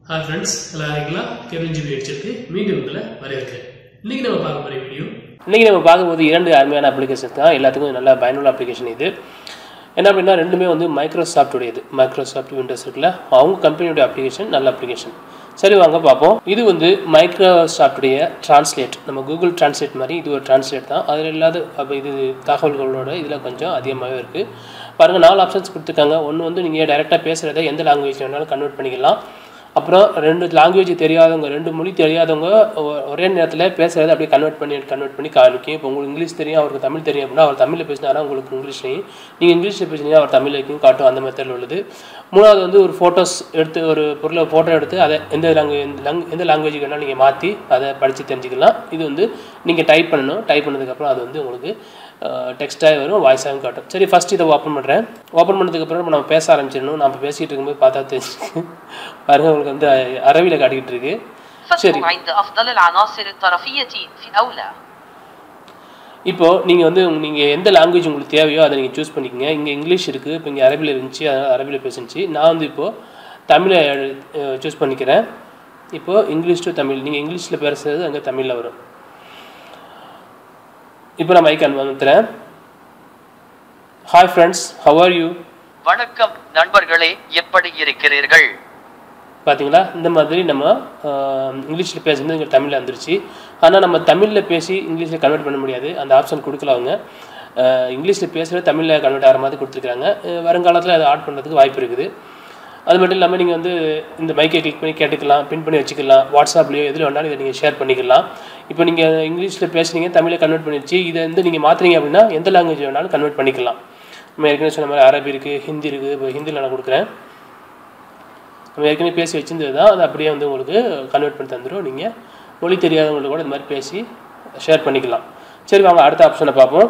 hi friends எல்லாம் இருக்கீங்களா Kevin GB ஹெச்எக்கு மீண்டும் உங்களை வரவேற்கிறேன் இன்னைக்கு நம்ம பார்க்க போகிற வீடியோ இன்றைக்கி நம்ம பார்க்கும்போது இரண்டு அருமையான அப்ளிகேஷன் தான் எல்லாத்துக்கும் நல்ல பயனுள்ள அப்ளிகேஷன் இது என்ன அப்படின்னா ரெண்டுமே வந்து மைக்ரோசாஃப்ட்டுடையது மைக்ரோசாஃப்ட் விண்டோஸ் இருக்குல்ல அவங்க கம்பெனியோட அப்ளிகேஷன் நல்ல அப்ளிகேஷன் சரி வாங்க பார்ப்போம் இது வந்து மைக்ரோசாஃப்ட்டுடைய டிரான்ஸ்லேட் நம்ம கூகுள் டிரான்ஸ்லேட் மாதிரி இது ஒரு டிரான்ஸ்லேட் தான் அதில் இல்லாத அப்போ இது தகவல்களோட இதில் கொஞ்சம் அதிகமாகவே இருக்குது பாருங்கள் நாலு ஆப்ஷன்ஸ் கொடுத்துருக்காங்க ஒன்று வந்து நீங்கள் டைரெக்டாக பேசுகிறத எந்த லாங்குவேஜ் வேணாலும் கன்வெர்ட் பண்ணிக்கலாம் அப்புறம் ரெண்டு லாங்குவேஜ் தெரியாதவங்க ரெண்டு மொழி தெரியாதவங்க ஒ- ஒரே நேரத்தில் பேசுகிறத அப்படியே கன்வெர்ட் பண்ணி கன்வெர்ட் பண்ணி காமிக்கும் இப்போ உங்களுக்கு இங்கிலீஷ் தெரியும் அவருக்கு தமிழ் தெரியும் அப்படின்னா அவர் தமிழில் பேசினாரா உங்களுக்கு இங்கிலீஷ்லையும் நீங்கள் இங்கிலீஷில் பேசினீங்கன்னா அவர் தமிழ்லையும் காட்டும் அந்த மெத்தடில் உள்ளது மூணாவது வந்து ஒரு ஃபோட்டோஸ் எடுத்து ஒரு பொருளை ஃபோட்டோ எடுத்து அதை எந்த லாங்குவேஜ் எந்த லாங்குவேஜுக்கு வேணாலும் நீங்கள் மாற்றி அதை படித்து தெரிஞ்சுக்கலாம் இது வந்து நீங்கள் டைப் பண்ணணும் டைப் பண்ணதுக்கப்புறம் அது வந்து உங்களுக்கு டெக்ஸ்ட்டாக வரும் வாய்ஸாகவும் காட்டும் சரி ஃபஸ்ட் இதை ஓப்பன் பண்ணுறேன் ஓப்பன் பண்ணதுக்கப்புறம் நம்ம பேச ஆரம்பிச்சிடணும் நம்ம பேசிகிட்டு இருக்கும்போது பார்த்தா தெரிஞ்சு பாருங்க உங்களுக்கு வந்து அரபியில் காட்டிக்கிட்டு இருக்கு சரி فتح عند أفضل العناصر الطرفية في أولى இப்போது நீங்கள் வந்து நீங்கள் எந்த லாங்குவேஜ் உங்களுக்கு தேவையோ அதை நீங்கள் சூஸ் பண்ணிக்கங்க இங்கே இங்கிலீஷ் இருக்குது இப்போ இங்கே அரபியில் இருந்துச்சு அதனால் அரபியில் பேசுனுச்சு நான் வந்து இப்போது தமிழை சூஸ் பண்ணிக்கிறேன் இப்போது இங்கிலீஷ் டு தமிழ் நீங்கள் இங்கிலீஷில் பேசுறது அங்கே தமிழில் வரும் இப்போ நான் மைக் அனுப்புறேன் hi friends how are you வணக்கம் நண்பர்களே எப்படி இருக்கிறீர்கள் பார்த்தீங்களா இந்த மாதிரி நம்ம இங்கிலீஷில் பேசுறது இங்கே தமிழில் வந்துருச்சு ஆனால் நம்ம தமிழில் பேசி இங்கிலீஷில் கன்வெர்ட் பண்ண முடியாது அந்த ஆப்ஷன் கொடுக்கல அவங்க இங்கிலீஷில் பேசுகிறது தமிழில் கன்வெர்ட் ஆகிற மாதிரி கொடுத்துருக்காங்க அஹ் வருங்காலத்தில் அதை ஆட் பண்ணுறதுக்கு வாய்ப்பு இருக்குது அது மட்டும் இல்லாமல் நீங்கள் வந்து இந்த மைக்கை கிளிக் பண்ணி கேட்டுக்கலாம் பின் பண்ணி வச்சுக்கலாம் வாட்ஸ்அப்லேயோ எதில் வேணாலும் இதை நீங்கள் ஷேர் பண்ணிக்கலாம் இப்போ நீங்கள் இங்கிலீஷில் பேசுனீங்க தமிழில் கன்வெர்ட் பண்ணிடுச்சு இதை வந்து நீங்கள் மாற்றுறீங்க அப்படின்னா எந்த லாங்குவேஜ் வேணாலும் கன்வெர்ட் பண்ணிக்கலாம் நம்ம ஏற்கனவே சொன்ன மாதிரி அரபி இருக்குது ஹிந்தி இருக்குது இப்போ ஹிந்தியில் நான் கொடுக்குறேன் நம்ம ஏற்கனவே பேசி வச்சிருந்தது தான் அது அப்படியே வந்து உங்களுக்கு கன்வெர்ட் பண்ணி தந்துடும் நீங்கள் மொழி தெரியாதவங்களுக்கு கூட இந்த மாதிரி பேசி ஷேர் பண்ணிக்கலாம் சரி வாங்க அடுத்த ஆப்ஷனை பார்ப்போம்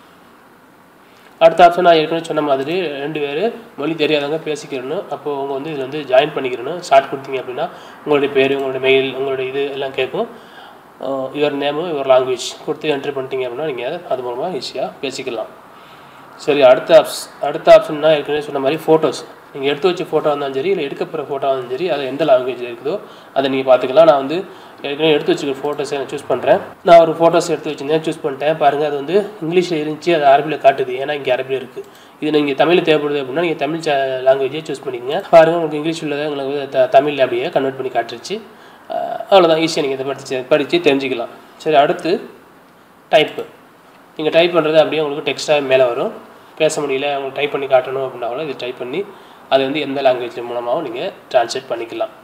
அடுத்த ஆப்ஷன் நான் ஏற்கனவே சொன்ன மாதிரி ரெண்டு பேர் மொழி தெரியாதவங்க பேசிக்கிறணும் அப்போது அவங்க வந்து இதில் வந்து ஜாயின் பண்ணிக்கிறணும் ஷார்ட் கொடுத்தீங்க அப்படின்னா உங்களுடைய பேர் உங்களுடைய மெயில் உங்களுடைய இது எல்லாம் கேட்கும் யுவர் நேமு யுவர் லாங்குவேஜ் கொடுத்து என்ட்ரி பண்ணிட்டீங்க அப்படின்னா நீங்கள் அது மூலமாக ஈஸியாக பேசிக்கலாம் சரி அடுத்த ஆப்ஸ் அடுத்த ஆப்ஷன்னா ஏற்கனவே சொன்ன மாதிரி ஃபோட்டோஸ் நீங்கள் எடுத்து வச்ச ஃபோட்டோ இருந்தாலும் சரி இல்லை எடுக்கப்படுற ஃபோட்டோ இருந்தாலும் சரி அது எந்த லாங்குவேஜில் இருக்குதோ அதை நீங்கள் பார்த்துக்கலாம் நான் வந்து ஏற்கனவே எடுத்து வச்சுக்கிற ஃபோட்டோஸை நான் சூஸ் பண்ணுறேன் நான் ஒரு ஃபோட்டோஸ் எடுத்து வச்சிருந்தேன் சூஸ் பண்ணிட்டேன் பாருங்கள் அது வந்து இங்கிலீஷில் இருந்துச்சு அது அரபியில் காட்டுது ஏன்னா இங்கே அரபியில் இருக்குது இது நீங்கள் தமிழில் தேவைப்படுது அப்படின்னா நீங்கள் தமிழ் லாங்குவேஜே சூஸ் பண்ணிக்கங்க பாருங்கள் உங்களுக்கு இங்கிலீஷ் உள்ளதை உங்களுக்கு வந்து த தமிழில் அப்படியே கன்வெர்ட் பண்ணி காட்டுருச்சு அஹ் அவ்வளோதான் ஈஸியாக நீங்கள் இதை படித்து படித்து தெரிஞ்சுக்கலாம் சரி அடுத்து டைப்பு நீங்கள் டைப் பண்ணுறது அப்படியே உங்களுக்கு டெக்ஸ்ட்டாக மேலே வரும் பேச முடியல உங்களுக்கு டைப் பண்ணி காட்டணும் அப்படின்னா கூட இது டைப் பண்ணி அது வந்து எந்த லாங்குவேஜ் மூலமாகவும் நீங்கள் ட்ரான்ஸ்லேட் பண்ணிக்கலாம்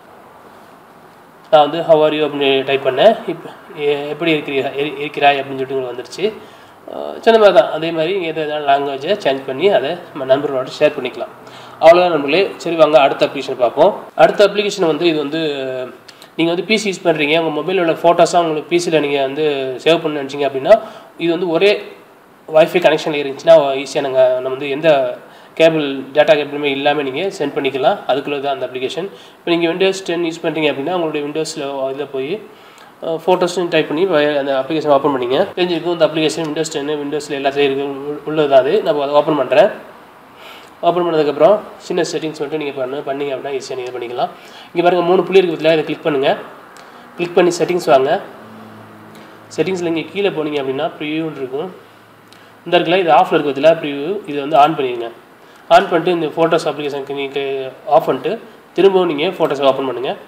நான் வந்து ஹவ் ஆர் யூ அப்படின்னு டைப் பண்ணேன் இப்போ எப்படி இருக்கிறீ இரு- இருக்கிறாய் அப்படின்னு சொல்லிட்டு உங்களுக்கு வந்துருச்சு அஹ் சொன்ன மாதிரி தான் அதே மாதிரி நீங்கள் எது லாங்குவேஜை சேஞ்ச் பண்ணி அதை நம்ம நண்பர்களோட ஷேர் பண்ணிக்கலாம் அவ்வளோதான் நண்பர்களே சரி வாங்க அடுத்த அப்ளிகேஷன் பார்ப்போம் அடுத்த அப்ளிகேஷன் வந்து இது வந்து நீங்கள் வந்து பிசி யூஸ் பண்ணுறீங்க உங்கள் மொபைலில் உள்ள ஃபோட்டோஸாக உங்களுக்கு பிசியில் நீங்கள் வந்து சேவ் பண்ண நினச்சிங்க அப்படின்னா இது வந்து ஒரே வைஃபை கனெக்ஷனில் இருந்துச்சுன்னா ஈஸியாக நாங்கள் நம்ம வந்து எந்த கேபிள் டேட்டா கேபிளுமே இல்லாமல் நீங்கள் சென்ட் பண்ணிக்கலாம் அதுக்குள்ளே தான் அந்த அப்ளிகேஷன் இப்போ நீங்கள் விண்டோஸ் டென் யூஸ் பண்ணுறீங்க அப்படின்னா உங்களுடைய விண்டோஸில் இதில் போய் ஃபோட்டோஸ்னு டைப் பண்ணி வ- அந்த அப்ளிகேஷன் ஓப்பன் பண்ணிங்க தெரிஞ்சிருக்கும் இந்த அப்ளிகேஷன் விண்டோஸ் டென்னு விண்டோஸில் எல்லாத்துலேயும் இருக்கு உள்ளது தான் அது நான் அதை ஓப்பன் பண்ணுறேன் ஓப்பன் பண்ணதுக்கப்புறம் சின்ன செட்டிங்ஸ் மட்டும் நீங்கள் பண்ணு பண்ணீங்க அப்படின்னா ஈஸியாக நீங்கள் பண்ணிக்கலாம் இங்கே பாருங்கள் மூணு புள்ளி இருக்கிறதுல இதை கிளிக் பண்ணுங்கள் கிளிக் பண்ணி செட்டிங்ஸ் வாங்க செட்டிங்ஸில் இங்கே கீழே போனீங்க அப்படின்னா ப்ரிவியூன்னு இருக்கும் இந்த இருக்குல்ல இது ஆஃபில் இருக்கிறதுல ப்ரிவியூ இது வந்து ஆன் பண்ணிடுங்க ஆன் பண்ணிட்டு இந்த ஃபோட்டோஸ் அப்ளிகேஷனுக்கு நீங்கள் ஆஃப் பண்ணிட்டு திரும்பவும் நீங்கள் ஃபோட்டோஸை ஓப்பன் பண்ணுங்கள்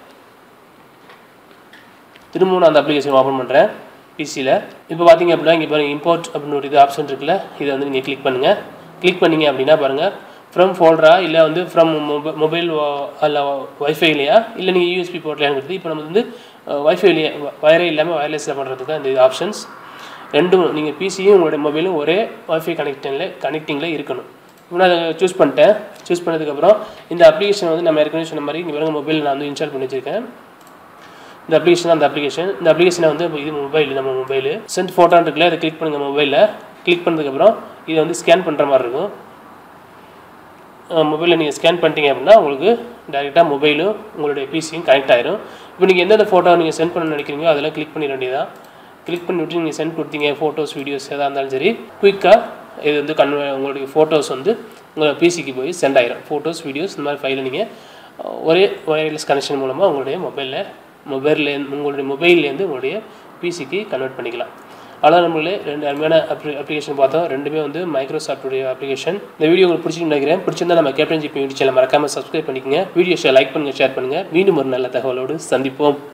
திரும்பவும் நான் அந்த அப்ளிகேஷன் ஓப்பன் பண்ணுறேன் பிசியில் இப்போ பார்த்தீங்க அப்படின்னா இங்கே பாருங்கள் இம்போர்ட் அப்படின்னு ஒரு இது ஆப்ஷன் இருக்குல்ல இதை வந்து நீங்கள் கிளிக் பண்ணுங்கள் கிளிக் பண்ணீங்க அப்படின்னா பாருங்கள் ஃப்ரம் ஃபோல்டரா இல்லை வந்து ஃப்ரம் மொபைல் மொபைல் அல்ல வைஃபைலையா இல்லை நீங்கள் யூஎஸ்பி போர்ட்லையாங்கிறது இப்போ நம்ம வந்து வைஃபைலையே வயரே இல்லாமல் வயர்லெஸில் பண்ணுறதுக்கு தான் இந்த ஆப்ஷன்ஸ் ரெண்டும் நீங்கள் பிசியும் உங்களுடைய மொபைலும் ஒரே வைஃபை கனெக்டிங்கில் கனெக்டிங்கில் இருக்கணும் இப்போ நான் அதை சூஸ் பண்ணிட்டேன் சூஸ் பண்ணதுக்கப்புறம் இந்த அப்ளிகேஷன் வந்து நம்ம ஏற்கனவே சொன்ன மாதிரி இங்கே பாருங்க மொபைல் நான் வந்து இன்ஸ்டால் பண்ணி வச்சிருக்கேன் இந்த அப்ளிகேஷன் அந்த அப்ளிகேஷன் இந்த அப்ளிகேஷனை வந்து இப்போ இது மொபைல் நம்ம மொபைல் சென்ட் ஃபோட்டோன்னு இருக்குல்ல அதை கிளிக் பண்ணுங்கள் மொபைலில் கிளிக் பண்ணதுக்கப்புறம் இதை வந்து ஸ்கேன் பண்ணுற மாதிரி இருக்கும் மொபைலில் நீங்கள் ஸ்கேன் பண்ணிட்டீங்க அப்படின்னா உங்களுக்கு டேரெக்டாக மொபைலும் உங்களுடைய பிசியும் கனெக்ட் ஆயிரும் இப்போ நீங்கள் எந்தெந்த ஃபோட்டோ நீங்கள் சென்ட் பண்ண நினைக்கிறீங்களோ அதெல்லாம் கிளிக் பண்ணிட வேண்டியதான் கிளிக் பண்ணி விட்டு நீங்கள் சென்ட் கொடுத்தீங்க ஃபோட்டோஸ் வீடியோஸ் எதாக இருந்தாலும் சரி குயிக்காக இது வந்து கன்வே உங்களுடைய ஃபோட்டோஸ் வந்து உங்கள் பிசிக்கு போய் சென்ட் ஆயிரும் ஃபோட்டோஸ் வீடியோஸ் இந்த மாதிரி ஃபைலை நீங்கள் ஒரே ஒயர்லெஸ் கனெக்ஷன் மூலமாக உங்களுடைய மொபைலில் மொபைல்லேருந்து உங்களுடைய மொபைல்லேருந்து உங்களுடைய பிசிக்கு கன்வெர்ட் பண்ணிக்கலாம் அதான் நம்மளே ரெண்டு அருமையான அப்ளி அப்ளிகேஷன் பார்த்தோம் ரெண்டுமே வந்து மைக்ரோசாஃப்ட்டுடைய அப்ளிகேஷன் இந்த வீடியோ உங்களுக்கு பிடிச்சிருக்குன்னு நினைக்கிறேன் பிடிச்சிருந்தா நம்ம கேப்டன் ஜிபி யூடியூப் சேனல் மறக்காமல் சப்ஸ்கிரைப் பண்ணிக்கங்க வீடியோஸை லைக் பண்ணுங்கள் ஷேர் பண்ணுங்கள் மீண்டும் ஒரு நல்ல தகவலோடு சந்திப்போம்